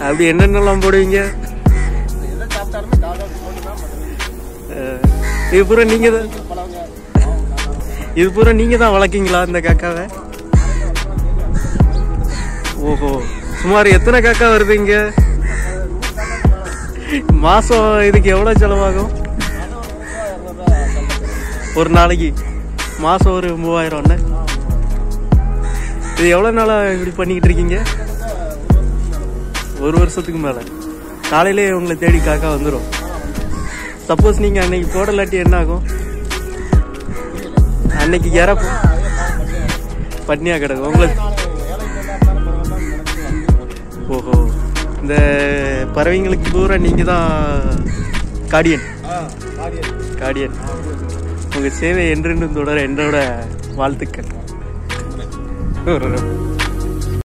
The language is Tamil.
அப்படி என்னென்னலாம் போடுவீங்க எதை சாப்பிட்டாலுமே காக்கா போட்டு தான் அஹ், இது பூரா நீங்க தான் பழங்க இது பூரா நீங்க தான் வளர்க்கீங்களா இந்த காக்காவை ஓஹோ சுமார் எத்தனை காக்கா வருது இங்க மாசம் இதுக்கு எவ்வளவு செலவாகும் ஒரு நாளைக்கு மாசம் ஒரு மூவாயிரம் அண்ணே இது எவ்வளவு நாளா இப்படி பண்ணிக்கிட்டு இருக்கீங்க ஒரு வருஷத்துக்கு மேல காலையிலே உங்களை தேடி காக்கா வந்துடும் சப்போஸ் நீங்க அன்னைக்கு போடலாட்டி என்ன ஆகும் அன்னைக்கு இறப்பு பட்னியா கிடக்கும் உங்களுக்கு ஓஹோ இந்த பறவைங்களுக்கு பூரா நீங்க தான் கார்டியன் கார்டியன் உங்க சேவை என்றென்றும் தொடர என்னோட வாழ்த்துக்கள்